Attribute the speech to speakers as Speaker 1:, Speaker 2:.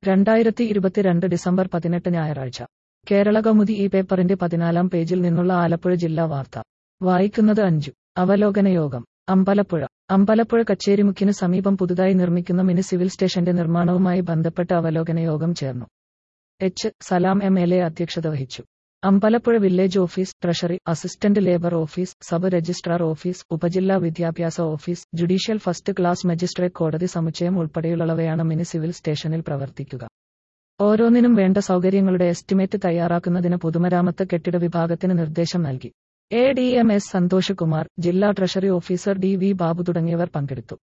Speaker 1: രണ്ടായിരത്തി ഇരുപത്തിരണ്ട് ഡിസംബർ പതിനെട്ട് ഞായറാഴ്ച കേരള കൗമുദി ഈ പേപ്പറിന്റെ പതിനാലാം പേജിൽ നിന്നുള്ള ആലപ്പുഴ ജില്ലാ വാർത്ത വായിക്കുന്നത് അഞ്ചു അവലോകന യോഗം അമ്പലപ്പുഴ അമ്പലപ്പുഴ കച്ചേരിമുക്കിന് സമീപം പുതുതായി നിർമ്മിക്കുന്ന മിനി സിവിൽ സ്റ്റേഷന്റെ നിർമ്മാണവുമായി ബന്ധപ്പെട്ട് അവലോകന യോഗം ചേർന്നു H Salam M L A അധ്യക്ഷത വഹിച്ചു Ambalappuzha village office treasury assistant labour office sub registrar office ഉപജില്ലാ വിദ്യാഭ്യാസ office judicial first class magistrate കോടതി സമുച്ചയം ഉൾപ്പെടെയുള്ളവയാണ് മിനി സിവിൽ സ്റ്റേഷനിൽ പ്രവർത്തിക്കുക ഓരോന്നിനും വേണ്ട സൗകര്യങ്ങളുടെ എസ്റ്റിമേറ്റ് തയ്യാറാക്കുന്നതിന് പൊതുമരാമത്ത് കെട്ടിട വിഭാഗത്തിന് നിർദ്ദേശം നൽകി A D M S Santhosh Kumar ജില്ലാ treasury officer D V Babu തുടങ്ങിയവർ പങ്കെടുത്തു